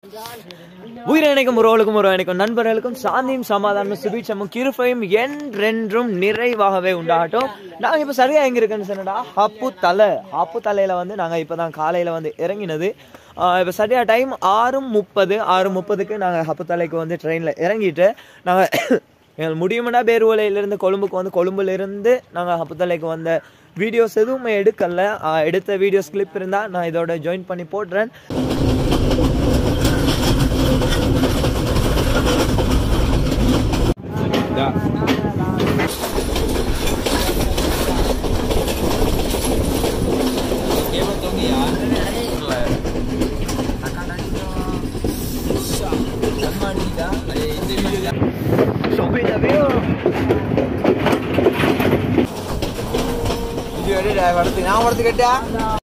உயிரிணைக்கும் உறவுகளுக்கும் உறவினைக்கும் நண்பர்களுக்கும் சாந்தியும் சமாதானமும் சுபீட்சமும் கிருப்பையும் என்றென்றும் நிறைவாகவே உண்டாகட்டும் நாங்க இப்ப சரியா எங்க இருக்குன்னு சொன்னடா அப்பு தலை அப்பு தலையில வந்து நாங்க இப்பதான் காலையில வந்து இறங்கினது ஆஹ் இப்ப சரியா டைம் ஆறு முப்பது ஆறு முப்பதுக்கு நாங்க அப்பு தலைக்கு வந்து ட்ரெயின்ல இறங்கிட்டு நாங்க எங்களுக்கு முடியுமெண்டா பேருவலையிலிருந்து கொழும்புக்கு வந்து கொழும்புல இருந்து நாங்கள் அப்புத்தலைக்கு வந்த வீடியோஸ் எதுவுமே எடுக்கல ஆஹ் எடுத்த வீடியோஸ் கிளிப் இருந்தால் நான் இதோட ஜாயின் பண்ணி போடுறேன் நான் படத்து கேட்டா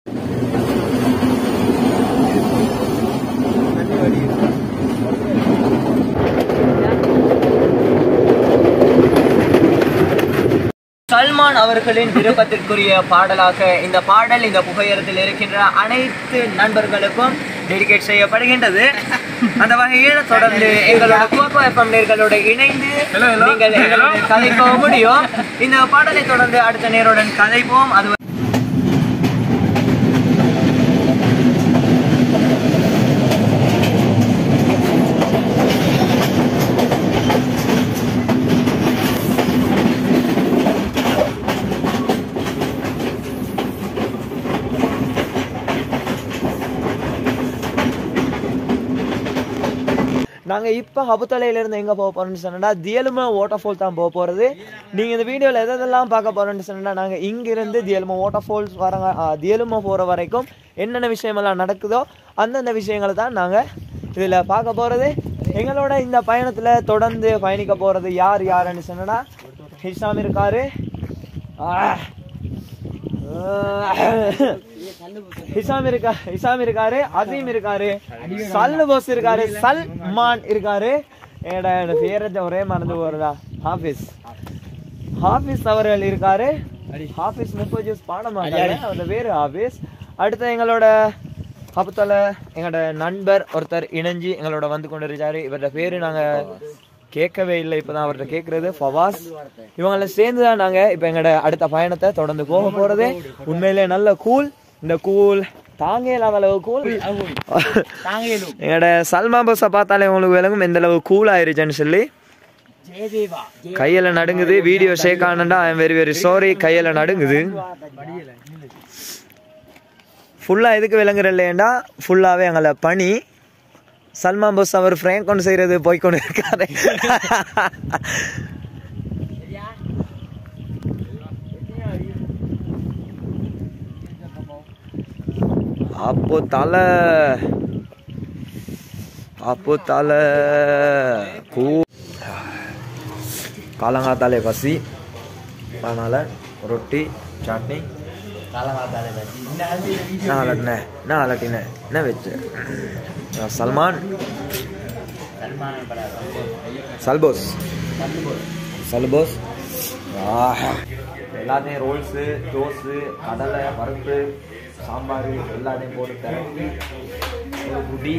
சல்மான் அவர்களின் விருப்பத்திற்குரிய பாடலாக இந்த பாடல் இந்த புகையிரத்தில் இருக்கின்ற அனைத்து நண்பர்களுக்கும் டெடிகேட் செய்யப்படுகின்றது அந்த வகையில் தொடர்ந்து எங்களோட கோகோ எஃப்எம் நேர்களோட இணைந்து நீங்கள் எங்களுடன் கதைக்க முடியும் இந்த பாடலை தொடர்ந்து அடுத்த நேருடன் கதைப்போம் அது நாங்கள் இப்போ ஹபுத்தலையிலேருந்து எங்கே போக போகிறோம்னு சொன்னா தியலுமா வாட்டர் ஃபால் தான் போக போகிறது நீங்கள் இந்த வீடியோவில் எதெல்லாம் பார்க்க போகிறோம்னு சொன்னா நாங்கள் இங்கிருந்து தியலுமா வாட்டர் ஃபால்ஸ் வரங்க தியலுமா போகிற வரைக்கும் என்னென்ன விஷயமெல்லாம் நடக்குதோ அந்தந்த விஷயங்களை தான் நாங்கள் இதில் பார்க்க போகிறது எங்களோட இந்த பயணத்தில் தொடர்ந்து பயணிக்க போகிறது யார் யாருன்னு சொன்னா ஹிஷாம் இருக்காரு ஆஹ். ஹிசாம் இருக்கா ஹிசாம் இருக்காரு அசீம் இருக்காரு சல்லு போஸ் இருக்காரு சல்மான் இருக்காரு என்னடா என்னோட பேரத்தை ஒரே மறந்து போறதா ஹாஃபிஸ் ஹாஃபிஸ் அவர்கள் இருக்காரு ஹாஃபிஸ் முப்பது ஜூஸ் பாட மாட்டாரு அந்த பேரு ஹாஃபிஸ் அடுத்து எங்களோட அப்பத்தால எங்களோட நண்பர் ஒருத்தர் இணைஞ்சு எங்களோட வந்து கொண்டு இருக்காரு இவரோட பேரு நாங்க கேட்கவே இல்லை இப்பதான் அவர்கிட்ட கேட்கறது ஃபவாஸ் இவங்கள சேர்ந்து தான் நாங்க இப்ப எங்களோட அடுத்த பயணத்தை தொடர்ந்து போக போறது உண்மையிலே நல்ல கூல் இந்த கூல் தாங்க இல்லாத அளவு கூல் எங்களோட சல்மா பஸ்ஸை பார்த்தாலே உங்களுக்கு விளங்கும் எந்த அளவு கூல் ஆயிருச்சுன்னு சொல்லி கையில நடுங்குது வீடியோ ஷேக் ஆனண்டா ஐ வெரி வெரி சாரி கையில நடுங்குது ஃபுல்லா எதுக்கு விளங்குற இல்லையண்டா ஃபுல்லாவே எங்களை பனி சல்மான் போஸ் அவர் ஃப்ரேங்க் கொண்டு செய்யறது போய் கொண்டு இருக்காரு அப்போ தலை அப்போ தலை கூ காலங்காத்தாலே பசி அதனால் ரொட்டி சட்னி நான் அலட்டினேன் நான் அலட்டினேன் என்ன வச்சு சல்மான் சல்போஸ் சல்போஸ் ஆஹா. எல்லாத்தையும் ரோல்ஸு தோசு கடலை பருப்பு சாம்பார் எல்லாத்தையும் போட்டு திரட்டி ஒரு குடி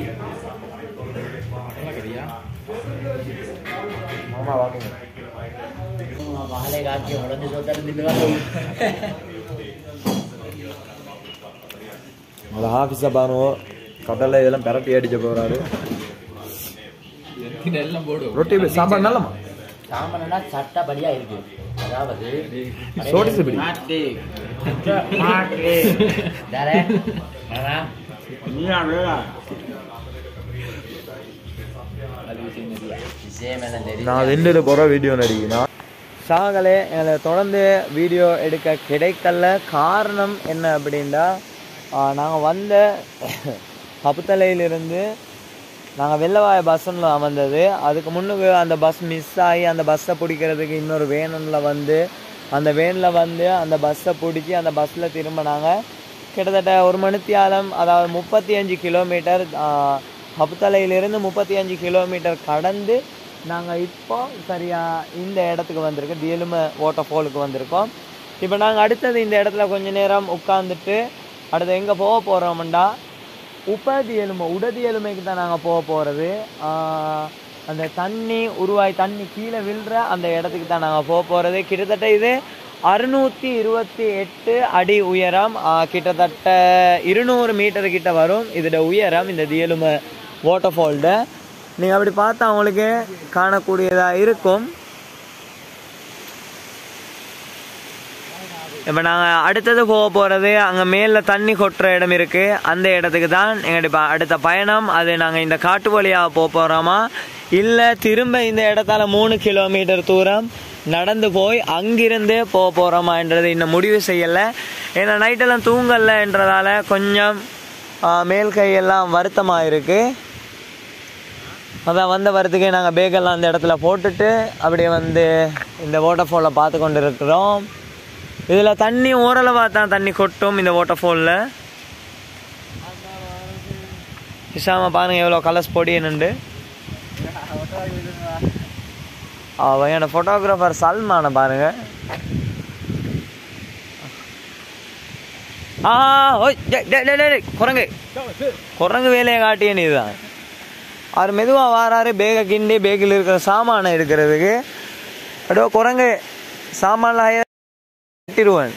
மாமா வாங்குங்க வாழை காக்கி உடஞ்சு சொத்தாலும் தின்னு அது ஆஃபீஸை பாருவோம் கடலை இதெல்லாம் பெரட்டி அடிச்ச போறாரு ரொட்டி சாம்பார் நல்லமா சாம்பனா சட்டப்படியா இருக்கு அதாவது சோடிசு பிடி தாரே, வரா. விஷயம் என்ன தெரியும் நான் ரெண்டு போகிற வீடியோ நடிக்கணும் சாகலே எங்களை தொடர்ந்து வீடியோ எடுக்க கிடைக்கல காரணம் என்ன அப்படின்னா நாங்கள் வந்த கப்புத்தலையிலிருந்து நாங்கள் வெள்ளவாய பஸ்ஸில் அமர்ந்தது அதுக்கு முன்னுக்கு அந்த பஸ் மிஸ் ஆகி அந்த பஸ்ஸை பிடிக்கிறதுக்கு இன்னொரு வேனில் வந்து அந்த வேனில் வந்து அந்த பஸ்ஸை பிடிச்சி அந்த பஸ்ஸில் திரும்பினாங்க கிட்டத்தட்ட ஒரு மணித்தியாலம் அதாவது முப்பத்தி அஞ்சு கிலோமீட்டர் ஹப்தலையிலிருந்து முப்பத்தி அஞ்சு கிலோமீட்டர் கடந்து நாங்கள் இப்போ சரியா இந்த இடத்துக்கு வந்திருக்கோம் தியலும வாட்டர் ஃபாலுக்கு வந்திருக்கோம் இப்போ நாங்கள் அடுத்தது இந்த இடத்துல கொஞ்ச நேரம் உட்காந்துட்டு அடுத்து எங்கே போக போகிறோம்டா உபதி எலும்பு உடதி எலும்பைக்கு தான் நாங்கள் போக போகிறது அந்த தண்ணி உருவாய் தண்ணி கீழே விழுற அந்த இடத்துக்கு தான் நாங்கள் போக போகிறது கிட்டத்தட்ட இது அறுநூற்றி இருபத்தி எட்டு அடி உயரம் ஆ, கிட்டத்தட்ட இருநூறு மீட்டர் கிட்ட வரும் இதோட உயரம் இந்த தியலும வாட்டர் ஃபால்ட நீங்கள் அப்படி பார்த்தா உங்களுக்கு காணக்கூடியதாக இருக்கும் இப்போ நாங்கள் அடுத்தது போக போகிறது அங்கே மேலே தண்ணி கொட்டுற இடம் இருக்குது அந்த இடத்துக்கு தான் எங்களுடைய ப- அடுத்த பயணம் அது நாங்கள் இந்த காட்டு வழியாக போக போகிறோமா இல்லை திரும்ப இந்த இடத்தால மூணு கிலோமீட்டர் தூரம் நடந்து போய் அங்கிருந்து போக போகிறோமான்றது இன்னும் முடிவு செய்யலை ஏன்னா நைட்டெல்லாம் தூங்கலைன்றதால கொஞ்சம் ஆ, மேல் கையெல்லாம் வருத்தமாக இருக்குது அதான் வந்த வரத்துக்கே நாங்கள் பேக்கெல்லாம் அந்த இடத்துல போட்டுட்டு அப்படியே வந்து இந்த வாட்டர் ஃபாலை பார்த்து கொண்டு இருக்கிறோம் இதில் தண்ணி ஓரளவாக தான் தண்ணி கொட்டும் இந்த வாட்டர் ஃபாலில் இஷாம பாருங்க எவ்வளோ கலர்ஸ் பொடியனுண்டு அவன் என்னோட ஃபோட்டோகிராஃபர் சல்மான பாருங்க ஆ ஓய் டே டே டே, டே டே, குரங்கு குரங்கு வேலையை காட்டிய நீ தான் அவர் மெதுவாக வாராரு பேகை கிண்டி பேக்கில் இருக்கிற சாமானை எடுக்கிறதுக்கு அடோ குரங்கு சாமான்லாம் கட்டிடுவேன்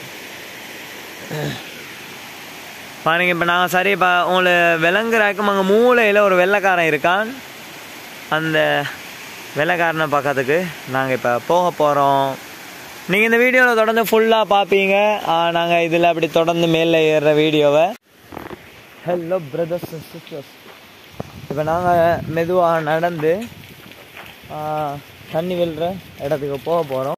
பாருங்க இப்போ நாங்கள் சரி இப்போ உங்களை விலங்குறாக்கும் அங்கே மூலையில் ஒரு வெள்ளைக்காரன் இருக்கான் அந்த வெள்ளைக்காரனை பார்க்கறதுக்கு நாங்கள் இப்போ போக போகிறோம் நீங்கள் இந்த வீடியோவில் தொடர்ந்து ஃபுல்லாக பார்ப்பீங்க நாங்கள் இதில் அப்படி தொடர்ந்து மேலே ஏறுற வீடியோவை ஹலோ பிரதர்ஸ் அண்ட் சிஸ்டர்ஸ் இப்போ நாங்கள் மெதுவாக நடந்து ஆ, தண்ணி விழுற இடத்துக்கு போக போகிறோம்